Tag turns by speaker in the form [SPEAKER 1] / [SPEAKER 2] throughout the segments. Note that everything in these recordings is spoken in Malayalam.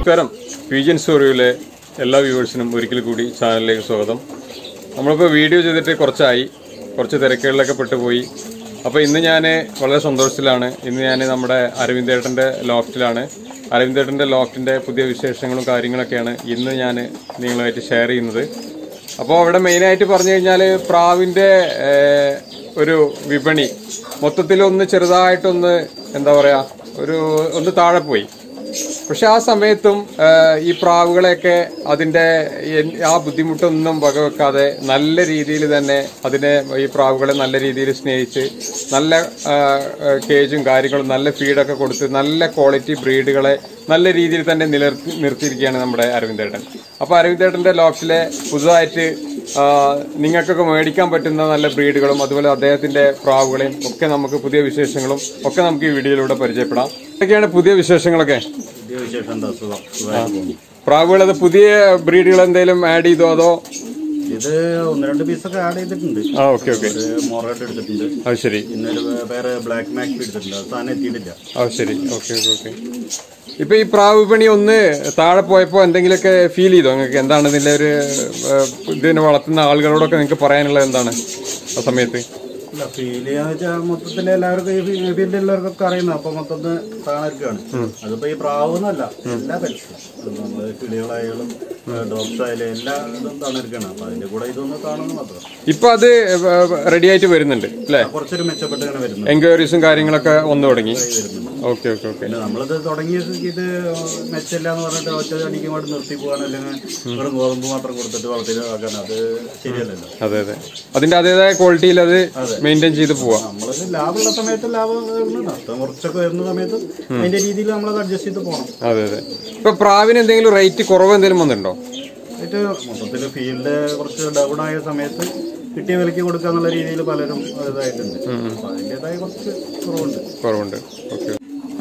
[SPEAKER 1] നമസ്കാരം പീജിയൻ സ്റ്റോറിയിലെ എല്ലാ വ്യൂവേഴ്സിനും ഒരിക്കൽ കൂടി ചാനലിലേക്ക് സ്വാഗതം നമ്മളിപ്പോൾ വീഡിയോ ചെയ്തിട്ട് കുറച്ചായി കുറച്ച് തിരക്കുകളിലൊക്കെ പെട്ടുപോയി അപ്പോൾ ഇന്ന് ഞാൻ വളരെ സന്തോഷത്തിലാണ് ഇന്ന് ഞാൻ നമ്മുടെ അരവിന്ദേട്ടൻ്റെ ലോഫ്റ്റിലാണ് അരവിന്ദേട്ടൻ്റെ ലോഫ്റ്റിൻ്റെ പുതിയ വിശേഷങ്ങളും കാര്യങ്ങളൊക്കെയാണ് ഇന്ന് ഞാൻ നിങ്ങളുമായിട്ട് ഷെയർ ചെയ്യുന്നത് അപ്പോൾ അവിടെ മെയിനായിട്ട് പറഞ്ഞു കഴിഞ്ഞാൽ പ്രാവിൻ്റെ ഏഹ്, ഒരു വിപണി മൊത്തത്തിൽ ഒന്ന് ചെറുതായിട്ടൊന്ന് എന്താ പറയുക ഒരു ഒന്ന് താഴെ പോയി പക്ഷെ ആ സമയത്തും ആ, ഈ പ്രാവുകളെയൊക്കെ അതിന്റെ എൻ- ആ ബുദ്ധിമുട്ടൊന്നും വകവെക്കാതെ നല്ല രീതിയിൽ തന്നെ അതിനെ ഈ പ്രാവുകളെ നല്ല രീതിയിൽ സ്നേഹിച്ച് നല്ല ആ, ആ, കേജും കാര്യങ്ങളും നല്ല ഫീഡൊക്കെ കൊടുത്ത് നല്ല ക്വാളിറ്റി ബ്രീഡുകളെ നല്ല രീതിയിൽ തന്നെ നിലനിർത്തി നിർത്തിയിരിക്കുകയാണ് നമ്മുടെ അരവിന്ദേട്ടൻ അപ്പോൾ അരവിന്ദേട്ടന്റെ ലോഫ്റ്റിലെ പുതുതായിട്ട് ആ, നിങ്ങൾക്കൊക്കെ മേടിക്കാൻ പറ്റുന്ന നല്ല ബ്രീഡുകളും അതുപോലെ അദ്ദേഹത്തിന്റെ പ്രാവുകളെയും ഒക്കെ നമുക്ക് പുതിയ വിശേഷങ്ങളും ഒക്കെ നമുക്ക് ഈ വീഡിയോയിലൂടെ പരിചയപ്പെടാം ഇതൊക്കെയാണ് പുതിയ വിശേഷങ്ങളൊക്കെ
[SPEAKER 2] പുതിയ വിശേഷം എന്താ സുഖം സുഖമായിട്ട് പോകുന്നു
[SPEAKER 1] പ്രാവുകൾ അത് പുതിയ ബ്രീഡുകൾ എന്തെങ്കിലും ആഡ് ചെയ്തോ അതോ
[SPEAKER 2] ഇത് ഒന്ന് രണ്ട് പീസൊക്കെ ആഡ് ചെയ്തിട്ടുണ്ട്
[SPEAKER 1] ആ ഓക്കെ ഓക്കെ
[SPEAKER 2] ഒരു മൊറേട്ട് എടുത്തിട്ടുണ്ട്
[SPEAKER 1] അത് ശരി
[SPEAKER 2] പിന്നെ ഒരു വേറെ ബ്ലാക്ക് മാക്സ് എടുത്തിട്ടുണ്ട് അത് സാധനം എത്തിയിട്ടില്ല
[SPEAKER 1] ആ ശരി ഓക്കെ ഓക്കെ ഓക്കെ ഇപ്പൊ ഈ പ്രാവ് വിപണി ഒന്ന് താഴെ പോയപ്പോ എന്തെങ്കിലുമൊക്കെ ഫീൽ ചെയ്തോ നിങ്ങൾക്ക് എന്താണ് ഇതിന്റെ ഒരു ഏഹ്, ഇതിനെ വളർത്തുന്ന ആളുകളോടൊക്കെ നിങ്ങൾക്ക് പറയാനുള്ളത് എന്താണ് ആ സമയത്ത്
[SPEAKER 2] ഇല്ല ഫീൽ ചെയ്യാന്ന് വെച്ചാൽ മൊത്തത്തിൽ എല്ലാവർക്കും ഈ ഫീൽഡിൽ എല്ലാവർക്കൊക്കെ അറിയുന്ന അപ്പൊ മൊത്തത്തിൽ താണിരിക്കുകയാണ് അതിപ്പോ ഈ പ്രാവെന്നല്ല എല്ലാ പെറ്റ്സും നമ്മള് കിളികളായാലും ഡോഗ്സ് ആയാലും എല്ലാ ഇതും താണിരിക്കുകയാണ് അപ്പൊ അതിന്റെ കൂടെ ഇതൊന്ന് കാണുന്നു മാത്രം
[SPEAKER 1] ഇപ്പൊ അത് റെഡി ആയിട്ട് വരുന്നുണ്ട് അല്ലേ
[SPEAKER 2] കുറച്ചൊരു മെച്ചപ്പെട്ട് ഇങ്ങനെ വരുന്നു
[SPEAKER 1] എൻക്വയറീസും കാര്യങ്ങളൊക്കെ വന്നു തുടങ്ങി
[SPEAKER 2] വരുന്നുണ്ട്
[SPEAKER 1] ഓക്കെ ഓക്കെ ഓക്കെ
[SPEAKER 2] പിന്നെ നമ്മളിത് തുടങ്ങിയ സ്ഥിതിക്ക് ഇത് മെച്ചമില്ല എന്ന് പറഞ്ഞിട്ട് ഒറ്റ അടിക്കും കൊണ്ട് നിർത്തി പോകാൻ അല്ലെങ്കിൽ വെറും ഗോതമ്പ് മാത്രം കൊടുത്തിട്ട് വളർത്തിലാക്കാൻ അത് ശരിയല്ലല്ലോ
[SPEAKER 1] അതെ അതെ അതിന്റെ അതേതായ ക്വാളിറ്റിയിൽ അത് മെയിൻറ്റെയിൻ ചെയ്ത് പോവാം
[SPEAKER 2] നമ്മളിത് ലാഭമുള്ള സമയത്ത് ലാഭം വരുന്നു നഷ്ടം കുറച്ചൊക്കെ വരുന്ന സമയത്ത് അതിന്റെ രീതിയിൽ നമ്മളത് അഡ്ജസ്റ്റ് ചെയ്ത് പോകണം
[SPEAKER 1] അതെ അതെ ഇപ്പൊ പ്രാവിന് എന്തെങ്കിലും റേറ്റ് കുറവ് എന്തെങ്കിലും വന്നിട്ടുണ്ടോ
[SPEAKER 2] എന്നിട്ട് മൊത്തത്തിൽ ഫീൽഡ് കുറച്ച് ഡൗൺ ആയ സമയത്ത് കിട്ടിയ വിലയ്ക്ക് കൊടുക്കാന്നുള്ള രീതിയിൽ പലരും ഇതായിട്ടുണ്ട് അപ്പൊ അതിൻ്റെതായ കുറച്ച് കുറവുണ്ട്
[SPEAKER 1] കുറവുണ്ട് ഓക്കെ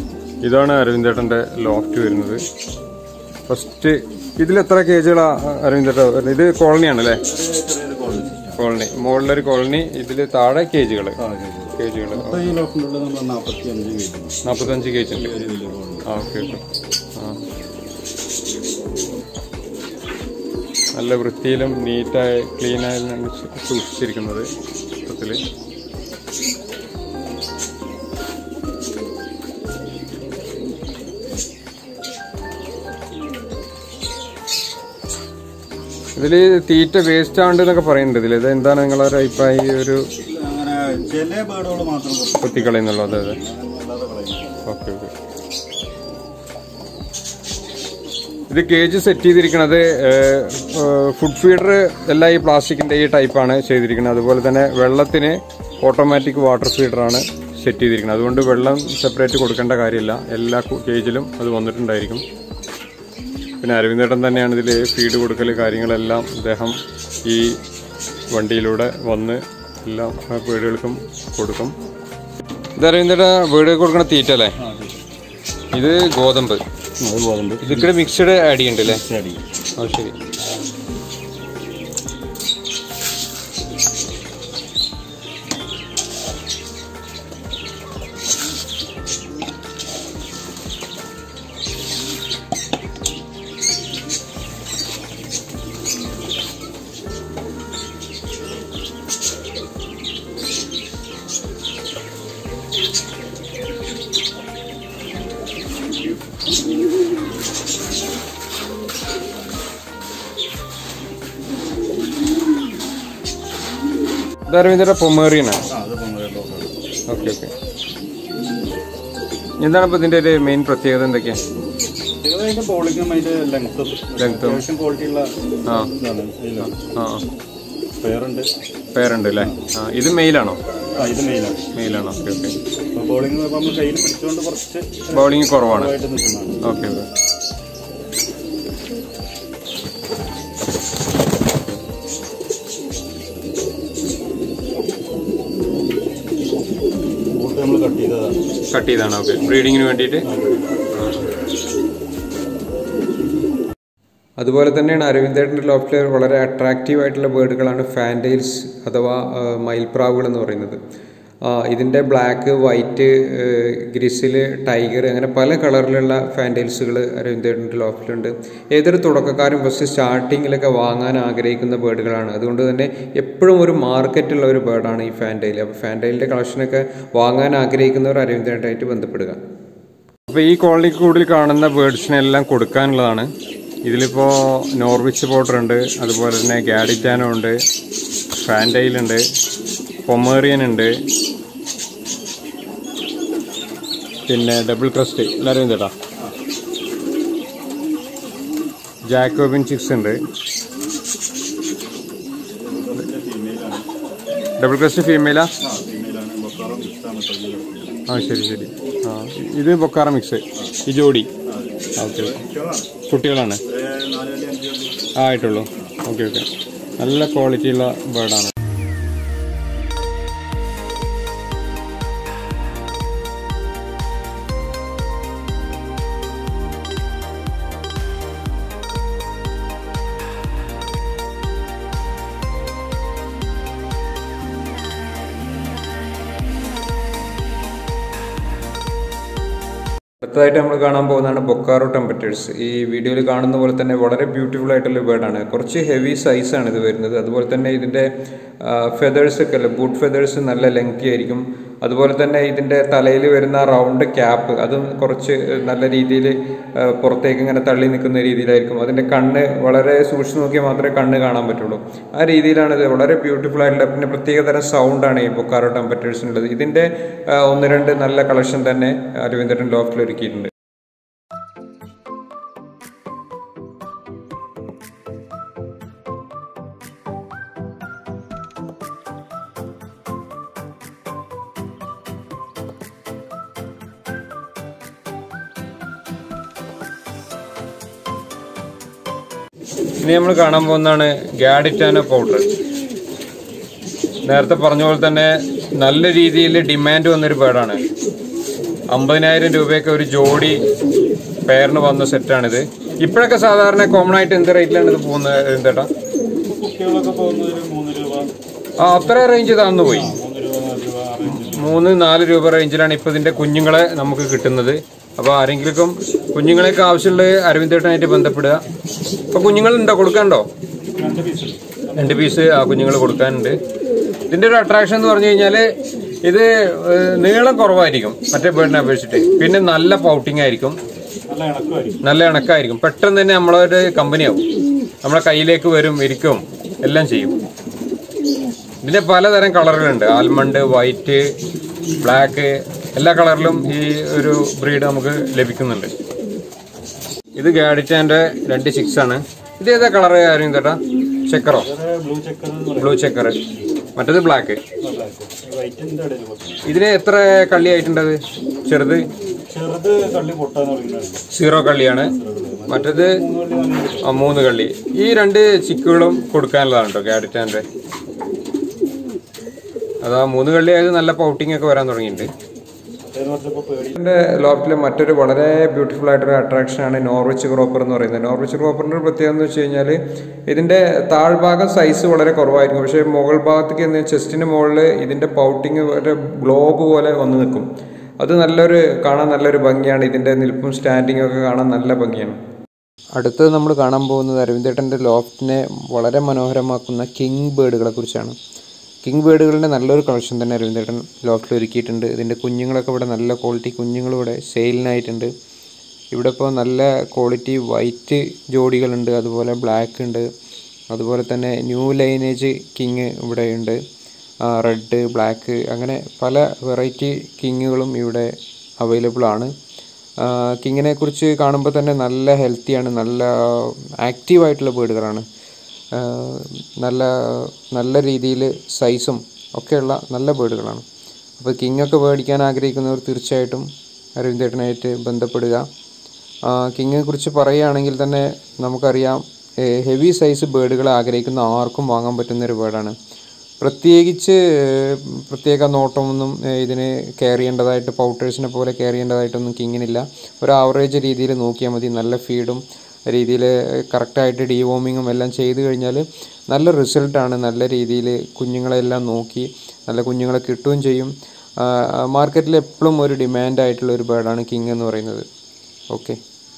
[SPEAKER 1] ഇതാണ് അരവിന്ദേട്ടന്റെ ലോഫ്റ്റ് വരുന്നത് ഫസ്റ്റ് ഇതിൽ എത്ര കേജുകളാ അരവിന്ദേട്ട ഇത് കോളനിയാണ് അല്ലേ
[SPEAKER 2] ഒരു ചെറിയൊരു കോളേജ്
[SPEAKER 1] കോളനി മുകളിലൊരു കോളനി ഇതിൽ താഴെ കേജുകൾ കേജുകൾ
[SPEAKER 2] ഇപ്പൊ ഈ ലോക്കിനുള്ളിൽ നമ്മൾ നാൽപ്പത്തി അഞ്ച് വീടുന്നു
[SPEAKER 1] നാൽപ്പത്തഞ്ച് കേജ് ഉണ്ട്
[SPEAKER 2] ഒരു വലിയ കോളനി
[SPEAKER 1] ആ ഓക്കെ ഓക്കെ ആ നല്ല വൃത്തിയിലും നീറ്റായി ക്ലീനായാണ് സൂക്ഷിച്ചിരിക്കുന്നത് മൊത്തത്തില് ഇതില് തീറ്റ വേസ്റ്റ് ആണ്ട് എന്നൊക്കെ പറയുന്നുണ്ട് ഇതിൽ ഇത് എന്താണ് നിങ്ങളൊരു അഭിപ്രായം ഈ ഒരു
[SPEAKER 2] അങ്ങനെ ചില ബേർഡുകൾ മാത്രം കുറച്ച്
[SPEAKER 1] കുത്തിക്കളയുന്നുള്ളത് അതെ
[SPEAKER 2] അല്ലാതെ കളയുന്നു
[SPEAKER 1] ഓക്കെ ഓക്കെ ഇത് കേജ് സെറ്റ് ചെയ്തിരിക്കുന്നത് ഫുഡ് ഫീഡർ എല്ലാം ഈ പ്ലാസ്റ്റിക്കിന്റെ ഈ ടൈപ്പാണ് ചെയ്തിരിക്കുന്നത് അതുപോലെ തന്നെ വെള്ളത്തിന് ഓട്ടോമാറ്റിക് വാട്ടർ ഫീഡറാണ് സെറ്റ് ചെയ്തിരിക്കുന്നത് അതുകൊണ്ട് വെള്ളം സെപ്പറേറ്റ് കൊടുക്കേണ്ട കാര്യമില്ല എല്ലാ കു- കേജിലും അത് വന്നിട്ടുണ്ടായിരിക്കും പിന്നെ അരവിന്ദേട്ടൻ തന്നെയാണ് ഇതിൽ ഫീഡ് കൊടുക്കൽ കാര്യങ്ങളെല്ലാം അദ്ദേഹം ഈ വണ്ടിയിലൂടെ വന്ന് എല്ലാ വീടുകൾക്കും കൊടുക്കും ഇത് അരവിന്ദേട്ട വീട് കൊടുക്കുന്ന തീറ്റ അല്ലേ ഇത് ഗോതമ്പ്
[SPEAKER 2] അത് പോകുന്നുണ്ട്
[SPEAKER 1] ഇതിക്കൂടെ മിക്സ്ഡ് ആഡ് ചെയ്യുന്നുണ്ട് അല്ലേ
[SPEAKER 2] ശരി
[SPEAKER 1] അത് ശരി ഇത് അരവിന്ദയുടെ പൊമേറിയനാണ്
[SPEAKER 2] ആ അത് പോകുന്നത്
[SPEAKER 1] ഓക്കെ ഓക്കെ എന്താണ് ഇപ്പോൾ ഇതിൻ്റെ ഒരു മെയിൻ പ്രത്യേകത എന്തൊക്കെയാ
[SPEAKER 2] അതിന്റെ ബോളിങ്ങും അതിന്റെ ലെങ്ത്തും
[SPEAKER 1] Length ഉം.
[SPEAKER 2] അത്യാവശ്യം ക്വാളിറ്റിയുള്ള
[SPEAKER 1] ആ
[SPEAKER 2] ഇതാണ് ഇതിലാണ്
[SPEAKER 1] ആ
[SPEAKER 2] പേരുണ്ട്
[SPEAKER 1] പേരുണ്ട് അല്ലേ ആ ഇത് മെയിലാണോ
[SPEAKER 2] ആ ഇത് മെയിലാണ്
[SPEAKER 1] മെയിലാണോ ഓക്കെ ഓക്കെ
[SPEAKER 2] അപ്പൊ ബോളിംഗ് നമ്മൾ കയ്യിൽ പിടിച്ചുകൊണ്ട് കുറച്ച്
[SPEAKER 1] ബൗളിംഗ് കുറവാണ്
[SPEAKER 2] ആയിട്ട് നിൽക്കുന്നതാണ്
[SPEAKER 1] ഓക്കെ ഓക്കെ
[SPEAKER 2] ബോട്ട് നമ്മൾ കട്ട് ചെയ്തതാണ്
[SPEAKER 1] കട്ട് ചെയ്താണ് ഓക്കെ ബ്രീഡിങ്ങിന് വേണ്ടിയിട്ട് അതുപോലെ തന്നെയാണ് അരവിന്ദേട്ടൻ്റെ ലോഫ്റ്റിൽ വളരെ അട്രാക്റ്റീവ് ആയിട്ടുള്ള ബേർഡുകളാണ് ഫാൻറ്റെയിൽസ് അഥവാ ആ, മയിൽപ്രാവുകൾ എന്ന് പറയുന്നത് ഇതിൻ്റെ ബ്ലാക്ക് വൈറ്റ് ഗ്രിസിൽ ടൈഗർ അങ്ങനെ പല കളറിലുള്ള ഫാൻറ്റൈൽസുകൾ അരവിന്ദേട്ടൻ്റെ ലോഫ്റ്റിലുണ്ട് ഏതൊരു തുടക്കക്കാരും ഫസ്റ്റ് സ്റ്റാർട്ടിങ്ങിലൊക്കെ വാങ്ങാൻ ആഗ്രഹിക്കുന്ന ബേർഡുകളാണ് അതുകൊണ്ട് തന്നെ എപ്പോഴും ഒരു മാർക്കറ്റുള്ള ഒരു ബേർഡാണ് ഈ ഫാൻറ്റൈൽ അപ്പോൾ ഫാൻറ്റൈലിൻ്റെ കളക്ഷനൊക്കെ വാങ്ങാൻ ആഗ്രഹിക്കുന്നവർ അരവിന്ദേട്ടായിട്ട് ബന്ധപ്പെടുക അപ്പോൾ ഈ കോളനി കൂടുതൽ കാണുന്ന ബേർഡ്സിനെല്ലാം കൊടുക്കാനുള്ളതാണ് ഇതിലിപ്പോൾ നോർവിച്ച് പൗഡർ ഉണ്ട് അതുപോലെ തന്നെ ഗാഡിറ്റാനോ ഉണ്ട് ഫാൻറ്റൈൽ ഉണ്ട് പൊമേറിയൻ ഉണ്ട് പിന്നെ ഡബിൾ ക്രസ്റ്റ് എല്ലാവരും ചേട്ടാ ജാക്കോബിൻ ചിക്സ് ഉണ്ട്
[SPEAKER 2] ഫീമെയിലാണ്
[SPEAKER 1] ഡബിൾ ക്രസ്റ്റ് ഫീമെയിലാ
[SPEAKER 2] ആ ഫീമെയിലാണ് ബൊക്കാറോ മിക്സാണ് തൊഴിൽ
[SPEAKER 1] ആ ശരി ശരി ആ ഇത് ബൊക്കാറ മിക്സ് ഈ ജോഡി ഓക്കെ
[SPEAKER 2] കുട്ടികളാണ്
[SPEAKER 1] കുട്ടികളാണ്
[SPEAKER 2] ഒരു നാല് വണ്ടി അഞ്ച് വണ്ടി
[SPEAKER 1] ആ ആയിട്ടുള്ളൂ ഓക്കെ ഓക്കെ നല്ല ക്വാളിറ്റിയുള്ള ബേർഡാണ് അടുത്തതായിട്ട് നമ്മൾ കാണാൻ പോകുന്നതാണ് ബൊക്കാറോ ടെമ്പറ്റേഴ്സ് ഈ വീഡിയോയിൽ കാണുന്ന പോലെ തന്നെ വളരെ ബ്യൂട്ടിഫുൾ ആയിട്ടുള്ള ബേർഡാണ് കുറച്ച് ഹെവി സൈസാണ് ഇത് വരുന്നത് അതുപോലെ തന്നെ ഇതിൻ്റെ ഫെതേഴ്സ് ഒക്കെ അല്ലേ ബൂട്ട് ഫെതേഴ്സ് നല്ല ലെങ്തി ആയിരിക്കും അതുപോലെ തന്നെ ഇതിൻ്റെ തലയിൽ വരുന്ന റൗണ്ട് ക്യാപ്പ് അതും കുറച്ച് നല്ല രീതിയിൽ പുറത്തേക്ക് ഇങ്ങനെ തള്ളി നിൽക്കുന്ന രീതിയിലായിരിക്കും അതിൻ്റെ കണ്ണ് വളരെ സൂക്ഷിച്ച് നോക്കിയാൽ മാത്രമേ കണ്ണ് കാണാൻ പറ്റുള്ളൂ ആ രീതിയിലാണ് ഇത് വളരെ ബ്യൂട്ടിഫുൾ ആയിട്ടുള്ള പിന്നെ പ്രത്യേക തരം സൗണ്ടാണ് ഈ ബൊക്കാറോ ടെമ്പറ്റേഴ്സിനുള്ളത് ഇതിൻ്റെ ആ, ഒന്ന് രണ്ട് നല്ല കളക്ഷൻ തന്നെ അരവിന്ദൻ ലോഫ്റ്റിൽ ഒരുക്കിയിട്ടുണ്ട് ഇനി നമ്മൾ കാണാൻ പോകുന്നതാണ് ഗാഡിറ്റാനോ പൗഡർ നേരത്തെ പറഞ്ഞ പോലെ തന്നെ നല്ല രീതിയിൽ ഡിമാൻഡ് വന്നൊരു ബേർഡാണ് അമ്പതിനായിരം രൂപയൊക്കെ ഒരു ജോഡി പെയറിന് വന്ന സെറ്റാണിത് ഇപ്പോഴൊക്കെ സാധാരണ കോമൺ ആയിട്ട് എന്ത് റേറ്റിലാണ് ഇത് പോകുന്നത് എന്തേട്ടാ
[SPEAKER 2] കുട്ടികളൊക്കെ പോകുന്നത് ഒരു മൂന്ന് രൂപ
[SPEAKER 1] ആ അത്ര റേഞ്ച് താന്നു പോയി
[SPEAKER 2] മൂന്ന് രൂപ നാല് രൂപ ആ റേഞ്ചിൽ
[SPEAKER 1] മൂന്ന് നാല് രൂപ റേഞ്ചിലാണ് ഇപ്പോൾ ഇതിൻ്റെ കുഞ്ഞുങ്ങളെ നമുക്ക് കിട്ടുന്നത് അപ്പോൾ ആരെങ്കിലും കുഞ്ഞുങ്ങളെയൊക്കെ ആവശ്യമുള്ള അരവിന്ദേട്ടനായിട്ട് ബന്ധപ്പെടുക അപ്പോൾ കുഞ്ഞുങ്ങളുണ്ടോ കൊടുക്കാനുണ്ടോ
[SPEAKER 2] രണ്ട് പീസ്
[SPEAKER 1] രണ്ട് പീസ് ആ കുഞ്ഞുങ്ങൾ കൊടുക്കാനുണ്ട് ഇതിന്റെ ഒരു അട്രാക്ഷൻ എന്ന് പറഞ്ഞു കഴിഞ്ഞാൽ ഇത് ഏഹ്, നീളം കുറവായിരിക്കും മറ്റേ ബേർഡിനെ അപേക്ഷിച്ചിട്ട് പിന്നെ നല്ല പൗട്ടിംഗ് ആയിരിക്കും
[SPEAKER 2] നല്ല ഇണക്കമായിരിക്കും
[SPEAKER 1] നല്ല ഇണക്കമായിരിക്കും പെട്ടെന്ന് തന്നെ നമ്മളൊരു കമ്പനിയാവും നമ്മളെ കയ്യിലേക്ക് വരും ഇരിക്കും എല്ലാം ചെയ്യും ഇതിന്റെ പലതരം കളറുകളുണ്ട് ആൽമണ്ട് വൈറ്റ് ബ്ലാക്ക് എല്ലാ കളറിലും ഈ ഒരു ബ്രീഡ് നമുക്ക് ലഭിക്കുന്നുണ്ട് ഇത് ഗാഡിറ്റാന്റെ രണ്ട് സിക്സ് ആണ് ഇത് ഏതാ കളർ ആരും ചേട്ടാ ചെക്കറോ
[SPEAKER 2] ബ്ലൂ ചെക്കർ എന്ന് പറയും
[SPEAKER 1] ബ്ലൂ ചെക്കർ മറ്റേത് ബ്ലാക്ക്
[SPEAKER 2] ബ്ലാക്ക് വൈറ്റിന്റെ ഇടയിൽ കുറച്ച്
[SPEAKER 1] ഇതിന് എത്ര കള്ളി ആയിട്ടുണ്ടത് ചെറുത്
[SPEAKER 2] ചെറുത് കള്ളി പൊട്ടാന്ന് പറയുന്നത്
[SPEAKER 1] സീറോ കള്ളിയാണ് മറ്റേത് ആ, മൂന്ന് കള്ളി ഈ രണ്ട് ചിക്കുകളും കൊടുക്കാനുള്ളതാണ് കേട്ടോ ഗാഡിറ്റാൻ്റെ അതാ മൂന്ന് കള്ളി ആയത് നല്ല പൗട്ടിംഗ് ഒക്കെ വരാൻ തുടങ്ങിയിട്ടുണ്ട്
[SPEAKER 2] മറ്റേത് കുറച്ചപ്പോ പേടി
[SPEAKER 1] ഇതിൻ്റെ ലോഫ്റ്റിലെ മറ്റൊരു വളരെ ബ്യൂട്ടിഫുൾ ആയിട്ടൊരു അട്രാക്ഷനാണ് നോർവിച്ച് ക്രോപ്പർ എന്ന് പറയുന്നത് നോർവിച്ച് ക്രോപ്പറിൻ്റെ ഒരു പ്രത്യേകത എന്ന് വെച്ച് കഴിഞ്ഞാൽ ഇതിൻ്റെ താഴ്ഭാഗം സൈസ് വളരെ കുറവായിരിക്കും പക്ഷേ മുകൾ ഭാഗത്തേക്ക് എന്ന് ചെസ്റ്റിന് മുകളിൽ ഇതിൻ്റെ പൗട്ടിങ് ഒരു ഗ്ലോബ് പോലെ വന്ന് നിൽക്കും അത് നല്ലൊരു കാണാൻ നല്ലൊരു ഭംഗിയാണ് ഇതിൻ്റെ നിൽപ്പും സ്റ്റാൻഡിങ്ങും ഒക്കെ കാണാൻ നല്ല ഭംഗിയാണ് അടുത്തത് നമ്മൾ കാണാൻ പോകുന്നത് അരവിന്ദേട്ടൻ്റെ ലോഫ്റ്റിനെ വളരെ മനോഹരമാക്കുന്ന കിങ് ബേർഡുകളെ കുറിച്ചാണ് കിങ് ബേർഡുകളുടെ നല്ലൊരു കളക്ഷൻ തന്നെ അരവിന്ദേട്ടൻ ലോഫ്റ്റിൽ ഒരുക്കിയിട്ടുണ്ട് ഇതിൻ്റെ കുഞ്ഞുങ്ങളൊക്കെ ഇവിടെ നല്ല ക്വാളിറ്റി കുഞ്ഞുങ്ങൾ ഇവിടെ സെയിലിനായിട്ടുണ്ട് ഇവിടെ ഇപ്പോൾ നല്ല ക്വാളിറ്റി വൈറ്റ് ജോഡികളുണ്ട് അതുപോലെ ബ്ലാക്ക് ഉണ്ട് അതുപോലെ തന്നെ ന്യൂ ലൈനേജ് കിങ് ഇവിടെയുണ്ട് റെഡ് ബ്ലാക്ക് അങ്ങനെ പല വെറൈറ്റി കിങ്ങുകളും ഇവിടെ അവൈലബിൾ ആണ് കിങ്ങിനെ കുറിച്ച് കാണുമ്പോൾ തന്നെ നല്ല ഹെൽത്തിയാണ് നല്ല ആക്റ്റീവായിട്ടുള്ള ബേർഡുകളാണ് നല്ല നല്ല രീതിയിൽ സൈസും ഒക്കെയുള്ള നല്ല ബേർഡുകളാണ് അപ്പോൾ കിങ്ങൊക്കെ മേടിക്കാൻ ആഗ്രഹിക്കുന്നവർ തീർച്ചയായിട്ടും അരവിന്ദേട്ടനായിട്ട് ബന്ധപ്പെടുക കിങ്ങിനെ കുറിച്ച് പറയുകയാണെങ്കിൽ തന്നെ നമുക്കറിയാം ഹെവി സൈസ് ബേർഡുകൾ ആഗ്രഹിക്കുന്ന ആർക്കും വാങ്ങാൻ പറ്റുന്ന ഒരു ബേർഡാണ് പ്രത്യേകിച്ച് ഏഹ്, പ്രത്യേക നോട്ടമൊന്നും ഏഹ്, ഇതിന് കെയർ ചെയ്യേണ്ടതായിട്ട് പൗട്ടേഴ്സിനെ പോലെ കെയർ ചെയ്യേണ്ടതായിട്ടൊന്നും കിങ്ങിനില്ല ഒരു ആവറേജ് രീതിയിൽ നോക്കിയാൽ മതി നല്ല ഫീഡും
[SPEAKER 3] രീതിയിൽ കറക്റ്റായിട്ട് ഡീവോമിങ്ങും എല്ലാം ചെയ്ത് കഴിഞ്ഞാൽ നല്ല റിസൾട്ടാണ് നല്ല രീതിയിൽ കുഞ്ഞുങ്ങളെല്ലാം നോക്കി നല്ല കുഞ്ഞുങ്ങളെ കിട്ടുകയും ചെയ്യും മാർക്കറ്റിൽ എപ്പോഴും ഒരു ഡിമാൻഡായിട്ടുള്ള ഒരു ബേർഡാണ് കിങ് എന്ന് പറയുന്നത് ഓക്കെ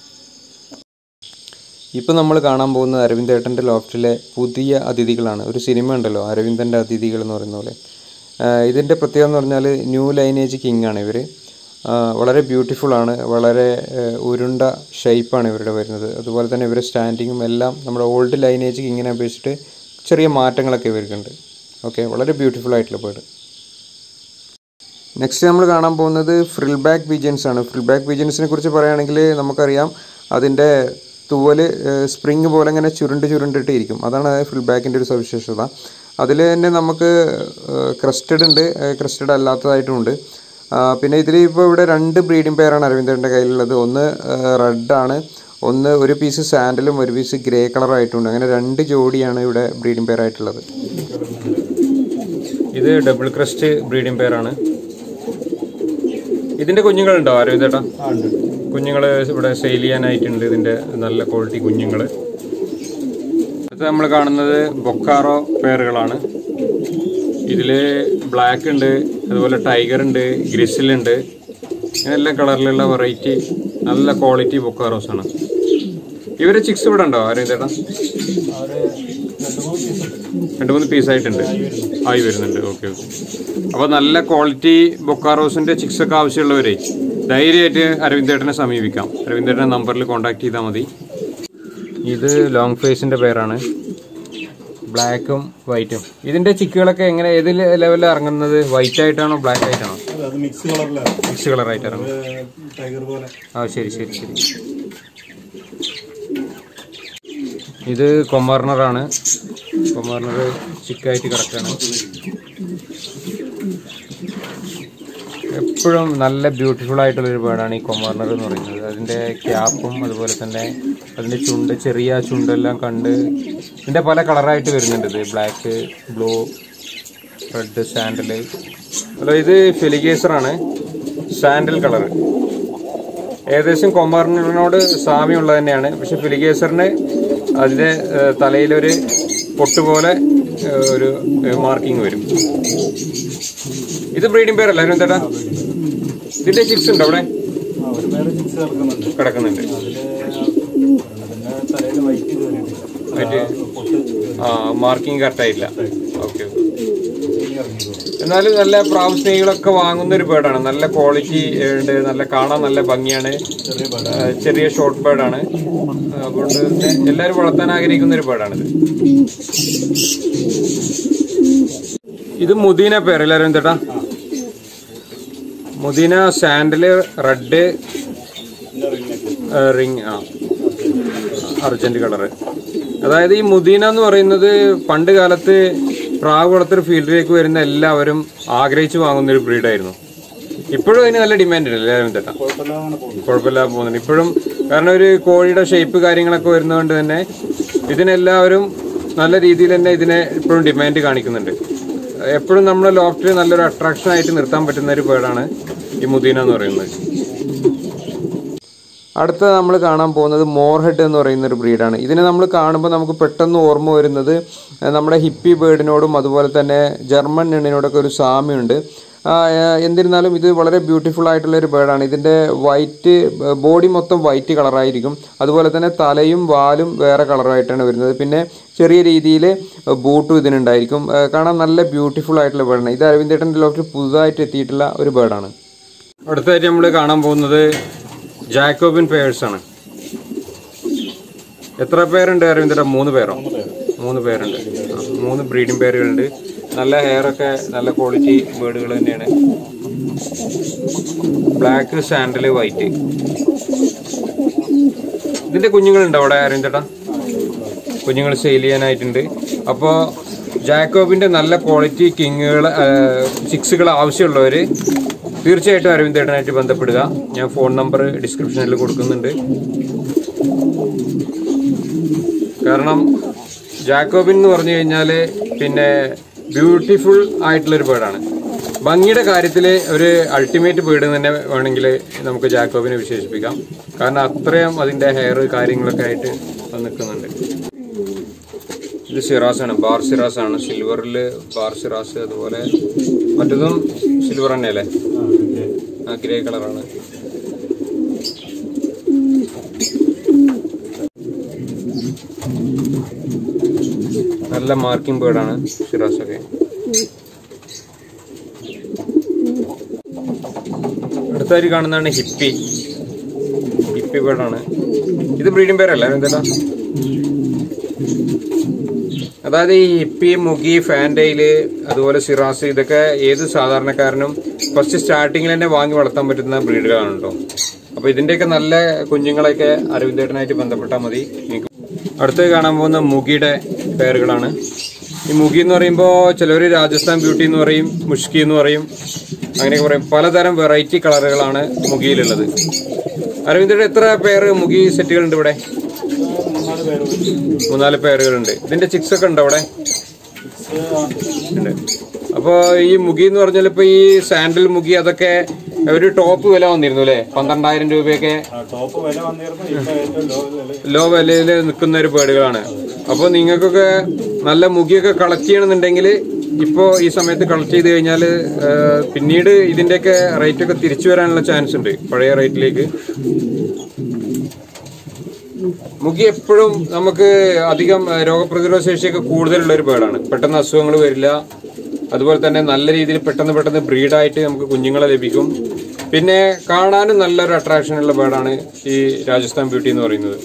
[SPEAKER 3] ഇപ്പം നമ്മൾ കാണാൻ പോകുന്നത് അരവിന്ദേട്ടൻ്റെ ലോഫ്റ്റിലെ പുതിയ അതിഥികളാണ് ഒരു സിനിമ ഉണ്ടല്ലോ അരവിന്ദൻ്റെ അതിഥികൾ എന്ന് പറയുന്ന പോലെ ആഹ് ഇതിൻ്റെ പ്രത്യേകത എന്ന് പറഞ്ഞാൽ ന്യൂ ലൈനേജ് കിങ് ആണ് ഇവർ വളരെ ബ്യൂട്ടിഫുൾ ആണ് വളരെ ആഹ് ഉരുണ്ട ഷേപ്പാണ് ഇവരുടെ വരുന്നത് അതുപോലെ തന്നെ ഇവരുടെ സ്റ്റാൻഡിങ്ങും എല്ലാം നമ്മുടെ ഓൾഡ് ലൈനേജ് കിങ്ങിനെ അപേക്ഷിച്ചിട്ട് ചെറിയ മാറ്റങ്ങളൊക്കെ ഇവർക്കുണ്ട് ഓക്കെ വളരെ ബ്യൂട്ടിഫുൾ ആയിട്ടുള്ള ബേർഡ് നെക്സ്റ്റ് നമ്മൾ കാണാൻ പോകുന്നത് ഫ്രിൽ ബാക്ക് പിജൻസ് ആണ് ഫ്രിൽ ബാക്ക് പിജൻസിനെ കുറിച്ച് പറയുകയാണെങ്കിൽ നമുക്കറിയാം അതിൻ്റെ തൂവല് സ്പ്രിങ് പോലെ ഇങ്ങനെ ചുരുണ്ട് ചുരുണ്ടിട്ട് ഇരിക്കും അതാണ് ഫ്രിൽ ബാക്കിൻ്റെ ഒരു സവിശേഷത അതിൽ തന്നെ നമുക്ക് ക്രസ്റ്റഡ് ഉണ്ട് ക്രസ്റ്റഡ് അല്ലാത്തതായിട്ടും ഉണ്ട് ആ, പിന്നെ ഇതിൽ ഇപ്പോൾ ഇവിടെ രണ്ട് ബ്രീഡിംഗ് പെയറാണ് അരവിന്ദൻ്റെ കയ്യിലുള്ളത് ഒന്ന് റെഡാണ് ഒന്ന് ഒരു പീസ് സാൻഡലും ഒരു പീസ് ഗ്രേ കളറായിട്ടുണ്ട് അങ്ങനെ രണ്ട് ജോഡിയാണ് ഇവിടെ ബ്രീഡിംഗ് പെയർ ആയിട്ടുള്ളത്
[SPEAKER 1] ഇത് ഡബിൾ ക്രസ്റ്റ് ബ്രീഡിംഗ് പെയറാണ് ഇതിന്റെ കുഞ്ഞുങ്ങളുണ്ടോ അരവിന്ദേട്ടാ
[SPEAKER 2] ആ ഉണ്ട്
[SPEAKER 1] കുഞ്ഞുങ്ങൾ ഇവിടെ സെയിൽ ചെയ്യാനായിട്ടുണ്ട് ഇതിന്റെ നല്ല ക്വാളിറ്റി കുഞ്ഞുങ്ങൾ അടുത്ത നമ്മൾ കാണുന്നത് ബൊക്കാറോ പെയറുകളാണ് ഇതില് ബ്ലാക്ക് ഉണ്ട് അതുപോലെ ടൈഗർ ഉണ്ട് ഗ്രിസിൽ ഉണ്ട് ഇങ്ങനെ എല്ലാ കളറിലുള്ള വെറൈറ്റി നല്ല ക്വാളിറ്റി ബൊക്കാറോസ് ആണ് ഇവര് ചിക്സ് ഇവിടെ ഉണ്ടോ അരവിന്ദേട്ടാ
[SPEAKER 2] അവര് രണ്ട് മൂന്ന് പീസ് ഉണ്ട്
[SPEAKER 1] രണ്ട് മൂന്ന് പീസ് ആയിട്ടുണ്ട് ആയി വരുന്നുണ്ട് ഓക്കെ ഓക്കെ അപ്പോൾ നല്ല ക്വാളിറ്റി ബൊക്കാറോസിന്റെ ചിക്സ് ഒക്കെ ആവശ്യമുള്ളവരെ ധൈര്യമായിട്ട് അരവിന്ദേട്ടനെ സമീപിക്കാം അരവിന്ദേട്ടൻ്റെ നമ്പറിൽ കോൺടാക്ട് ചെയ്താൽ മതി ഇത് ലോങ് ഫേസിന്റെ പേരാണ് ബ്ലാക്കും വൈറ്റും ഇതിന്റെ ചിക്കുകളൊക്കെ എങ്ങനെ ഏത് ലെവലിൽ ഇറങ്ങുന്നത് വൈറ്റ് ആയിട്ടാണോ ബ്ലാക്ക് ആയിട്ടാണോ
[SPEAKER 2] അല്ല, അത് മിക്സ് കളറിലാണ്
[SPEAKER 1] മിക്സ് കളറായിട്ട് ഇറങ്ങും
[SPEAKER 2] ടൈഗർ പോലെ
[SPEAKER 1] ആ ശരി ശരി ശരി ഇത് കൊമാർണറാണ് കൊമാർണർ ചിക്കായിട്ട് കിടക്കാണ് എപ്പോഴും നല്ല ബ്യൂട്ടിഫുൾ ആയിട്ടുള്ള ഒരു ബേർഡാണ് ഈ കൊമാർണർ എന്ന് പറയുന്നത് അതിൻ്റെ ക്യാപ്പും അതുപോലെ തന്നെ അതിൻ്റെ ചുണ്ട് ചെറിയ ചുണ്ടെല്ലാം കണ്ട് ഇതിൻ്റെ പല കളറായിട്ട് വരുന്നുണ്ട് ഇത് ബ്ലാക്ക് ബ്ലൂ റെഡ് സാൻഡല് അല്ല ഇത് ഫെലിഗേസറാണ് സാൻഡൽ കളർ ഏകദേശം കൊമാറിനോട് സാമ്യമുള്ളത് തന്നെയാണ് പക്ഷെ ഫിലിഗേസറിന് അതിന്റെ ഏഹ്, തലയിലൊരു പൊട്ടുപോലെ ഏഹ്, ഒരു മാർക്കിംഗ് വരും ഇത് ബ്രീഡിംഗ് പേരല്ല അരുന്തേട്ടാ ഇതിന്റെ ചിക്സ് ഉണ്ടോ അവിടെ
[SPEAKER 2] ആ ഒരു പേര് മിക്സ് ചേർക്കുന്നുണ്ട്
[SPEAKER 1] കിടക്കുന്നുണ്ട്
[SPEAKER 2] അതില് അതിന്റെ തലയിൽ വൈറ്റ് കയറിയിട്ടില്ല
[SPEAKER 1] മറ്റേ
[SPEAKER 2] പൊട്ട്
[SPEAKER 1] ആ മാർക്കിംഗ് കറക്റ്റായില്ല ഓക്കെ
[SPEAKER 2] ഇറങ്ങിയതോ
[SPEAKER 1] എന്നാലും നല്ല പ്രാവ് സ്നേഹികളൊക്കെ വാങ്ങുന്ന ഒരു ബേർഡാണ് നല്ല ക്വാളിറ്റി ഉണ്ട് നല്ല കാണാൻ നല്ല ഭംഗിയാണ്
[SPEAKER 2] ചെറിയ പേര്
[SPEAKER 1] ആ, ചെറിയ ഷോർട്ട് ബേർഡാണ് അതുകൊണ്ട് തന്നെ എല്ലാവരും വളർത്താൻ ആഗ്രഹിക്കുന്ന ഒരു ബേർഡാണിത് ഇത് മുദീന പേര് എല്ലാവരും ചേട്ടാ മുദീന സാൻഡല് റെഡ്
[SPEAKER 2] ഇതിന്റെ റിങ്ങൊക്കെ
[SPEAKER 1] റിങ് ആ അർജന്റ് കളറ് അതായത് ഈ മുദീന എന്ന് പറയുന്നത് പണ്ട് കാലത്ത് പ്രാവ് വളർത്തൽ ഫീൽഡിലേക്ക് വരുന്ന എല്ലാവരും ആഗ്രഹിച്ചു വാങ്ങുന്ന ഒരു ബ്രീഡായിരുന്നു ഇപ്പോഴും അതിന് നല്ല ഡിമാൻഡ് ഉണ്ട് എല്ലാവരും ചേട്ടാ
[SPEAKER 2] കുഴപ്പമില്ലാതെ പോകുന്നു
[SPEAKER 1] കുഴപ്പമില്ലാതെ പോകുന്നുണ്ട് ഇപ്പോഴും കാരണം ഒരു കോഴിയുടെ ഷേപ്പ് കാര്യങ്ങളൊക്കെ വരുന്നതുകൊണ്ട് തന്നെ ഇതിനെല്ലാവരും നല്ല രീതിയിൽ തന്നെ ഇതിനെ ഇപ്പോഴും ഡിമാൻഡ് കാണിക്കുന്നുണ്ട് എപ്പോഴും നമ്മുടെ ലോഫ്റ്റിൽ നല്ലൊരു അട്രാക്ഷൻ ആയിട്ട് നിർത്താൻ പറ്റുന്ന ഒരു ബേർഡാണ് ഈ മുദീന എന്ന് പറയുന്നത്
[SPEAKER 3] അടുത്ത നമ്മൾ കാണാൻ പോകുന്നത് മോർഹെഡ് എന്ന് പറയുന്ന ഒരു ബ്രീഡാണ് ഇതിനെ നമ്മൾ കാണുമ്പോൾ നമുക്ക് പെട്ടെന്ന് ഓർമ്മ വരുന്നത് ഏഹ്, നമ്മുടെ ഹിപ്പി ബേർഡിനോടും അതുപോലെ തന്നെ ജർമ്മൻ എണ്ണിനോടൊക്കെ ഒരു സാമ്യമുണ്ട് ആ, ഏഹ്, എന്നിരുന്നാലും ഇത് വളരെ ബ്യൂട്ടിഫുൾ ആയിട്ടുള്ള ഒരു ബേർഡാണ് ഇതിൻ്റെ വൈറ്റ് ബോഡി മൊത്തം വൈറ്റ് കളറായിരിക്കും അതുപോലെ തന്നെ തലയും വാലും വേറെ കളറായിട്ടാണ് വരുന്നത് പിന്നെ ചെറിയ രീതിയിൽ ബൂട്ടും ഇതിനുണ്ടായിരിക്കും ഏഹ്, കാണാൻ നല്ല ബ്യൂട്ടിഫുൾ ആയിട്ടുള്ള ബേർഡാണ് ഇത് അരവിന്ദേട്ടൻ്റെ ലോകത്തിൽ പുതുതായിട്ട് എത്തിയിട്ടുള്ള ഒരു ബേർഡാണ്
[SPEAKER 1] അടുത്തായിട്ട് നമ്മൾ കാണാൻ പോകുന്നത് ജാക്കോബിൻ പേഴ്സ് ആണ് എത്ര പേരുണ്ട് അരവിന്ദ മൂന്ന് പേരോ മൂന്ന് പേരുണ്ട് ആ, മൂന്ന് ബ്രീഡിംഗ് പേരുകളുണ്ട് നല്ല ഹെയർ ഒക്കെ നല്ല ക്വാളിറ്റി ബേർഡുകൾ തന്നെയാണ് ബ്ലാക്ക് സാൻഡല് വൈറ്റ് ഇതിന്റെ കുഞ്ഞുങ്ങളുണ്ടോ അവിടെ അരവിന്ദേട്ടാ കുഞ്ഞുങ്ങൾ സെയിൽ ചെയ്യാനായിട്ടുണ്ട് അപ്പോൾ ജാക്കോബിന്റെ നല്ല ക്വാളിറ്റി കിങ്ങുകൾ ചിക്സുകൾ ആവശ്യമുള്ളവർ തീർച്ചയായിട്ടും അരവിന്ദേട്ടനായിട്ട് ബന്ധപ്പെടുക ഞാൻ ഫോൺ നമ്പർ ഡിസ്ക്രിപ്ഷനിൽ കൊടുക്കുന്നുണ്ട് കാരണം ജാക്കോബിൻ എന്ന് പറഞ്ഞു കഴിഞ്ഞാൽ പിന്നെ ബ്യൂട്ടിഫുൾ ആയിട്ടുള്ളൊരു ബേർഡാണ് ഭംഗിയുടെ കാര്യത്തിൽ ഒരു അൾട്ടിമേറ്റ് ബീഡ് തന്നെ വേണമെങ്കിൽ നമുക്ക് ജാക്കോബിനെ വിശേഷിപ്പിക്കാം കാരണം അത്രയും അതിന്റെ ഹെയർ കാര്യങ്ങളൊക്കെ ആയിട്ട് അത് നിൽക്കുന്നുണ്ട് ഇത് സിറാസ് ആണ് ബാർ സിറാസ് ആണ് സിൽവറിൽ ബാർ സിറാസ് അതുപോലെ മറ്റതും സിൽവർ തന്നെയല്ലേ ആ ഗ്രേ കളറാണ് നല്ല മാർക്കിംഗ് ബേർഡാണ് സിറാസ് ഒക്കെ അടുത്തായി കാണുന്നതാണ് ഹിപ്പി ഹിപ്പി ബേർഡാണ് ഇത് ബ്രീഡിംഗ് പേരല്ല എന്താ അതായത് ഈ ഹിപ്പി മുഗി ഫാൻഡെയില് അതുപോലെ സിറാസ് ഇതൊക്കെ ഏത് സാധാരണക്കാരനും ഫസ്റ്റ് സ്റ്റാർട്ടിങ്ങിൽ തന്നെ വാങ്ങി വളർത്താൻ പറ്റുന്ന ബ്രീഡുകളാണ് കേട്ടോ അപ്പൊ ഇതിന്റെയൊക്കെ നല്ല കുഞ്ഞുങ്ങളെയൊക്കെ അരവിന്ദേട്ടനായിട്ട് ബന്ധപ്പെട്ടാൽ മതി നിങ്ങൾക്ക് അടുത്ത് കാണാൻ പോകുന്ന മുഗിയുടെ പേരുകളാണ് ഈ മുഗി എന്ന് പറയുമ്പോൾ ചിലർ രാജസ്ഥാൻ ബ്യൂട്ടി എന്ന് പറയും മുഷ്കി എന്ന് പറയും അങ്ങനെയൊക്കെ പറയും പലതരം വെറൈറ്റി കളറുകളാണ് മുഗിയിലുള്ളത് അരവിന്ദയുടെ എത്ര പേര് മുഗി സെറ്റുകളുണ്ട് ഇവിടെ
[SPEAKER 2] മൂന്നാല് പേര്
[SPEAKER 1] മൂന്നാല് പേരുകളുണ്ട് ഇതിന്റെ ചിക്സ് ഒക്കെ ഉണ്ടോ അവിടെ ഉണ്ട് അപ്പൊ ഈ മുഗി എന്ന് പറഞ്ഞാൽ ഇപ്പൊ ഈ സാൻഡൽ മുഗി അതൊക്കെ ഒരു ടോപ്പ് വില വന്നിരുന്നു അല്ലെ പന്ത്രണ്ടായിരം രൂപയൊക്കെ
[SPEAKER 2] ടോപ്പ് വില വന്നിരുന്നു ഇപ്പൊ ഏറ്റവും ലോ വില
[SPEAKER 1] ലോ വിലയിൽ നിൽക്കുന്ന ഒരു ബേഡുകളാണ് അപ്പോൾ നിങ്ങൾക്കൊക്കെ നല്ല മുഖിയൊക്കെ കളക്ട് ചെയ്യണമെന്നുണ്ടെങ്കിൽ ഇപ്പോൾ ഈ സമയത്ത് കളക്ട് ചെയ്ത് കഴിഞ്ഞാൽ പിന്നീട് ഇതിന്റെയൊക്കെ റേറ്റ് ഒക്കെ തിരിച്ചു വരാനുള്ള ചാൻസ് ഉണ്ട് പഴയ റേറ്റിലേക്ക് മുഖി എപ്പോഴും നമുക്ക് അധികം ആ, രോഗപ്രതിരോധ ശേഷിയൊക്കെ കൂടുതലുള്ള ഒരു ബേഡാണ് പെട്ടെന്ന് അസുഖങ്ങൾ വരില്ല അതുപോലെ തന്നെ നല്ല രീതിയിൽ പെട്ടെന്ന് പെട്ടെന്ന് ബ്രീഡായിട്ട് നമുക്ക് കുഞ്ഞുങ്ങളെ ലഭിക്കും പിന്നെ കാണാനും നല്ലൊരു അട്രാക്ഷൻ ഉള്ള ബേഡാണ് ഈ രാജസ്ഥാൻ ബ്യൂട്ടി എന്ന് പറയുന്നത്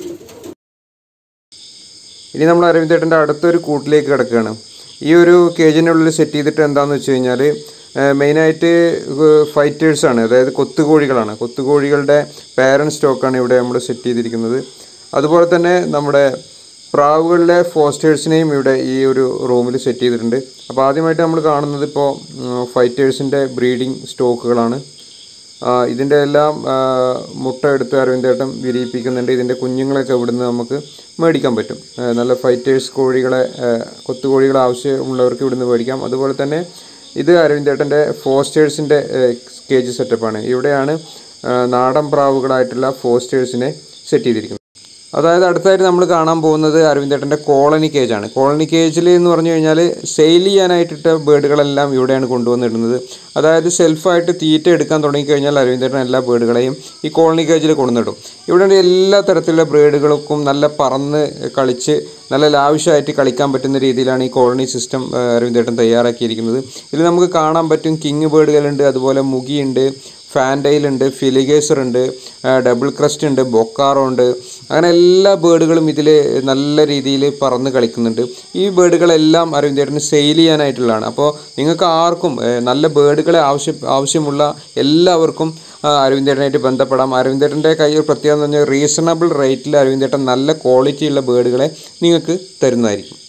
[SPEAKER 3] ഇനി നമ്മൾ അരവിന്ദേട്ടൻ്റെ അടുത്തൊരു കൂട്ടിലേക്ക് കിടക്കുകയാണ് ഈ ഒരു കേജിനുള്ളിൽ സെറ്റ് ചെയ്തിട്ട് എന്താണെന്ന് വെച്ച് കഴിഞ്ഞാൽ മെയിനായിട്ട് ഫൈറ്റേഴ്സാണ് അതായത് കൊത്തുകോഴികളാണ് കൊത്തുകോഴികളുടെ പാരൻ സ്റ്റോക്കാണ് ഇവിടെ നമ്മൾ സെറ്റ് ചെയ്തിരിക്കുന്നത് അതുപോലെ തന്നെ നമ്മുടെ പ്രാവുകളിലെ ഫോസ്റ്റേഴ്സിനെയും ഇവിടെ ഈ ഒരു റൂമിൽ സെറ്റ് ചെയ്തിട്ടുണ്ട് അപ്പോൾ ആദ്യമായിട്ട് നമ്മൾ കാണുന്നത് ഇപ്പോൾ ഫൈറ്റേഴ്സിൻ്റെ ബ്രീഡിംഗ് സ്റ്റോക്കുകളാണ് ആ, ഇതിൻ്റെ എല്ലാം ആ, മുട്ട എടുത്ത് അരവിന്ദേട്ടം വിരിയിപ്പിക്കുന്നുണ്ട് ഇതിൻ്റെ കുഞ്ഞുങ്ങളെയൊക്കെ ഇവിടുന്ന് നമുക്ക് മേടിക്കാൻ പറ്റും ആ, നല്ല ഫൈറ്റേഴ്സ് കോഴികളെ ആ, കൊത്തുകോഴികളെ ആവശ്യമുള്ളവർക്ക് ഇവിടുന്ന് മേടിക്കാം അതുപോലെ തന്നെ ഇത് അരവിന്ദേട്ടൻ്റെ ഫോസ്റ്റേഴ്സിൻ്റെ കേജ് സെറ്റപ്പാണ് ഇവിടെയാണ് ആ, നാടൻ പ്രാവുകളായിട്ടുള്ള ഫോസ്റ്റേഴ്സിനെ സെറ്റ് ചെയ്തിരിക്കുന്നത് അതായത് അടുത്തായിട്ട് നമ്മൾ കാണാൻ പോകുന്നത് അരവിന്ദേട്ടൻ്റെ കോളനി കേജാണ് കോളനി കേജിൽ എന്ന് പറഞ്ഞു കഴിഞ്ഞാൽ സെയിൽ ചെയ്യാനായിട്ടിട്ട ബേഡുകളെല്ലാം ഇവിടെയാണ് കൊണ്ടുവന്നിടുന്നത് അതായത് സെൽഫായിട്ട് തീറ്റ എടുക്കാൻ തുടങ്ങിക്കഴിഞ്ഞാൽ അരവിന്ദേട്ടൻ എല്ലാ ബേഡുകളെയും ഈ കോളനി കേജിൽ കൊണ്ടുവന്നിടും ഇവിടെ എല്ലാ തരത്തിലുള്ള ബ്രീഡുകൾക്കും നല്ല പറന്ന് കളിച്ച് നല്ല ലാവിഷായിട്ട് കളിക്കാൻ പറ്റുന്ന രീതിയിലാണ് ഈ കോളനി സിസ്റ്റം അരവിന്ദേട്ടൻ തയ്യാറാക്കിയിരിക്കുന്നത് ഇതിൽ നമുക്ക് കാണാൻ പറ്റും കിങ് ബേഡുകളുണ്ട് അതുപോലെ മുഗിയുണ്ട് ഫാൻറ്റൈൽ ഉണ്ട് ഫിലിഗേസർ ഉണ്ട് ഡബിൾ ക്രസ്റ്റ് ഉണ്ട് ബൊക്കാറോ ഉണ്ട് അങ്ങനെ എല്ലാ ബേഡുകളും ഇതിൽ നല്ല രീതിയിൽ പറന്ന് കളിക്കുന്നുണ്ട് ഈ ബേഡുകളെല്ലാം അരവിന്ദേട്ടന് സെയിൽ ചെയ്യാനായിട്ടുള്ളതാണ് അപ്പോൾ നിങ്ങൾക്ക് ആർക്കും ഏഹ്, നല്ല ബേഡുകളെ ആവശ്യം ആവശ്യമുള്ള എല്ലാവർക്കും ആ, അരവിന്ദേട്ടനായിട്ട് ബന്ധപ്പെടാം അരവിന്ദേട്ടൻ്റെ കയ്യിൽ പ്രത്യേകത എന്ന് പറഞ്ഞാൽ റീസണബിൾ റേറ്റിൽ അരവിന്ദേട്ടൻ നല്ല ക്വാളിറ്റിയുള്ള ബേഡുകളെ നിങ്ങൾക്ക് തരുന്നതായിരിക്കും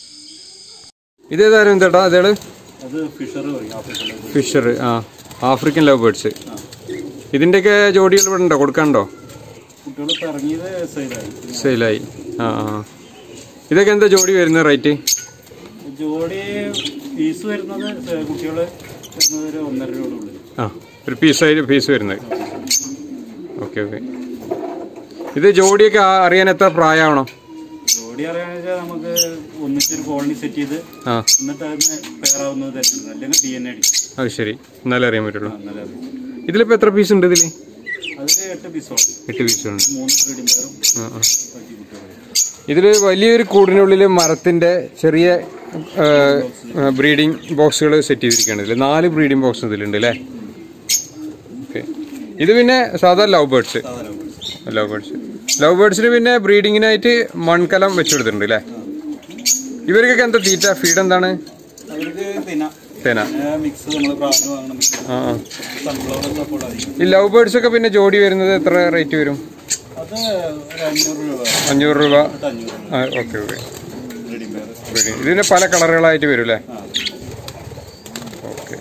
[SPEAKER 1] ഇതേതാ അരവിന്ദേട്ടാ അതേള്
[SPEAKER 2] അത് ഫിഷർ പറയും ആഫ്രിക്കയിലെ
[SPEAKER 1] ഫിഷർ ആ ആഫ്രിക്കൻ ലവ് ബേർഡ്സ് ഇതിന്റെയൊക്കെ ജോഡികൾ ഇവിടെ ഉണ്ടോ കൊടുക്കാനുണ്ടോ
[SPEAKER 2] കുട്ടികൾ ഇപ്പൊ ഇറങ്ങിയത് സെയിലായി
[SPEAKER 1] സെയിലായി ആ ആ ഇതൊക്കെ എന്താ ജോഡി വരുന്ന റേറ്റ്
[SPEAKER 2] ജോഡി ഫീസ് വരുന്നത് കുട്ടികൾ വരുന്നത് ഒരു ഒന്നര രൂപയുടെ ഉള്ളിൽ
[SPEAKER 1] ആ ഒരു പീസായി പീസ് വരുന്നത് ഓക്കെ ഓക്കെ ഇത് ജോഡിയൊക്കെ ആ- അറിയാൻ എത്ര പ്രായമാണോ
[SPEAKER 2] ജോഡി അറിയാന്ന് വെച്ചാൽ നമുക്ക് ഒന്നിച്ചൊരു കോളനി സെറ്റ് ചെയ്ത്
[SPEAKER 1] ആ
[SPEAKER 2] എന്നിട്ട് അതിന് പേരാവുന്നത് തരുന്നത് അല്ലെങ്കിൽ ഡി എൻ എ അടിക്കും
[SPEAKER 1] അത് ശരി എന്നാലേ അറിയാൻ പറ്റുള്ളൂ
[SPEAKER 2] അങ്ങനെ
[SPEAKER 1] ഇതിലിപ്പോൾ എത്ര പീസ് ഉണ്ട് ഇതിൽ
[SPEAKER 2] അതിൽ എട്ട് പീസോളം
[SPEAKER 1] എട്ട് പീസ് ഉണ്ട്
[SPEAKER 2] മൂന്ന് ബ്രീഡിംഗ് പേരും
[SPEAKER 1] ആ ആ
[SPEAKER 2] ബാക്കി കുട്ടികളും
[SPEAKER 1] ഇതിൽ വലിയൊരു കൂടിനുള്ളിൽ മരത്തിന്റെ ചെറിയ ബ്രീഡിംഗ് ബോക്സുകൾ സെറ്റ് ചെയ്തിരിക്കുകയാണ് ഇതിൽ നാല് ബ്രീഡിംഗ് ബോക്സ് ഇതിലുണ്ട് അല്ലേ ഓക്കെ ഇത് പിന്നെ സാധാ love birds love birds love ബേർഡ്സിന് പിന്നെ ബ്രീഡിങ്ങിനായിട്ട് മൺകലം വെച്ചെടുത്തിട്ടുണ്ട് അല്ലേ ഇവർക്കൊക്കെ എന്താ തീറ്റ ഫീഡ് എന്താണ്
[SPEAKER 2] അവർക്ക് തിന
[SPEAKER 1] തേന
[SPEAKER 2] മിക്സ് നമ്മൾ പ്രാവിന് വാങ്ങണം മിക്സ്
[SPEAKER 1] ആ ആ
[SPEAKER 2] സൺഫ്ലവർ സപ്പോർട്ട് ആയിരിക്കും
[SPEAKER 1] ഈ ലവ് ബേർഡ്സ് ഒക്കെ പിന്നെ ജോഡി വരുന്നത് എത്ര റേറ്റ് വരും
[SPEAKER 2] അത് ഒരു അഞ്ഞൂറ് രൂപ
[SPEAKER 1] അഞ്ഞൂറ് രൂപ
[SPEAKER 2] തൊട്ട് അഞ്ഞൂറ് രൂപ
[SPEAKER 1] ആ ഓക്കെ ഓക്കെ
[SPEAKER 2] ബ്രീഡിംഗ് പേര്
[SPEAKER 1] ഇതിന് പല കളറുകളായിട്ട് വരും അല്ലേ
[SPEAKER 2] ആ
[SPEAKER 1] ഓക്കെ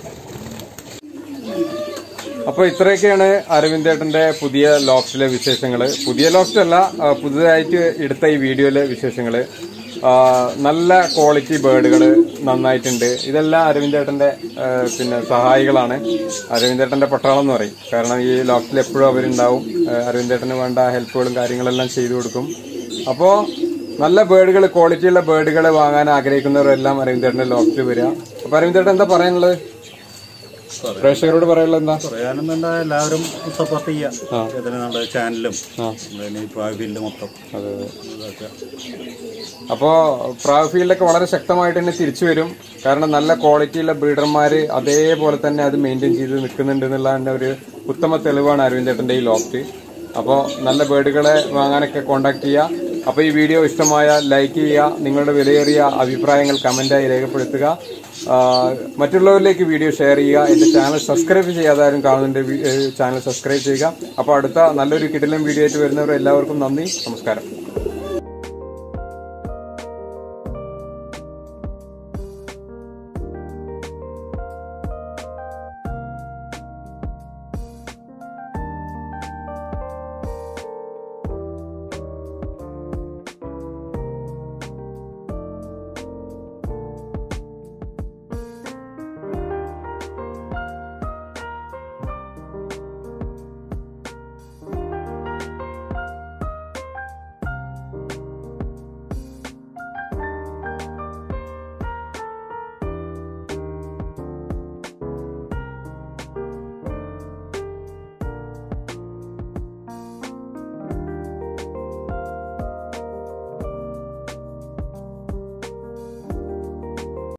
[SPEAKER 1] അപ്പോൾ ഇത്രയൊക്കെയാണ് അരവിന്ദേട്ടന്റെ പുതിയ ലോഫ്റ്റിലെ വിശേഷങ്ങൾ പുതിയ ലോഫ്റ്റ് അല്ല ആ, പുതുതായിട്ട് എടുത്ത ഈ വീഡിയോയിലെ വിശേഷങ്ങൾ ആ, നല്ല ക്വാളിറ്റി ബേർഡുകൾ നന്നായിട്ടുണ്ട് ഇതെല്ലാം അരവിന്ദേട്ടന്റെ ആ, പിന്നെ സഹായികളാണ് അരവിന്ദേട്ടന്റെ പട്ടാളം എന്ന് പറയും കാരണം ഈ ലോക്സിൽ എപ്പോഴും അവരുണ്ടാവും ആ, അരവിന്ദേട്ടന് വേണ്ട ഹെൽപ്പുകളും കാര്യങ്ങളെല്ലാം ചെയ്തു കൊടുക്കും അപ്പോ നല്ല ബേർഡുകൾ ക്വാളിറ്റിയുള്ള ബേർഡുകൾ വാങ്ങാൻ ആഗ്രഹിക്കുന്നവരെല്ലാം അരവിന്ദേട്ടന്റെ ലോക്സിൽ വരിക അപ്പൊ അരവിന്ദേട്ടൻ എന്താ പറയാനുള്ളത് പ്രേക്ഷകരോട് പറയാനുള്ളത് എന്താ
[SPEAKER 2] പറയാനെന്നുണ്ടാ എല്ലാവരും സപ്പോർട്ട് ചെയ്യാം ഇതിന് നമ്മുടെ ചാനലും ഈ ഫീൽഡ് മൊത്തം
[SPEAKER 1] അതെ അതെ
[SPEAKER 2] ഇതൊക്കെ
[SPEAKER 1] അപ്പോ പ്രാവ് ഫീൽഡൊക്കെ വളരെ ശക്തമായിട്ട് തന്നെ തിരിച്ചു വരും കാരണം നല്ല ക്വാളിറ്റിയുള്ള ബ്രീഡർമാര് അതേപോലെ തന്നെ അത് മെയിൻറ്റെയിൻ ചെയ്ത് നിൽക്കുന്നുണ്ട് എന്നുള്ളതിന്റെ ഒരു ഉത്തമ തെളിവാണ് അരവിന്ദ് ചേട്ടന്റെ ഈ ലോഫ്റ്റ് അപ്പോൾ നല്ല ബേർഡുകളെ വാങ്ങാനൊക്കെ കോൺടാക്ട് ചെയ്യുക അപ്പോൾ ഈ വീഡിയോ ഇഷ്ടമായ ലൈക്ക് ചെയ്യുക നിങ്ങളുടെ വിലയേറിയ അഭിപ്രായങ്ങൾ കമന്റായി രേഖപ്പെടുത്തുക ആ, മറ്റുള്ളവരിലേക്ക് വീഡിയോ ഷെയർ ചെയ്യുക എന്റെ ചാനൽ സബ്സ്ക്രൈബ് ചെയ്യാതെ ആരും കാണുന്നുണ്ട് ചാനൽ സബ്സ്ക്രൈബ് ചെയ്യുക അപ്പോൾ അടുത്ത നല്ലൊരു കിടിലം വീഡിയോ ആയിട്ട് വരുന്നവർ എല്ലാവർക്കും നന്ദി നമസ്കാരം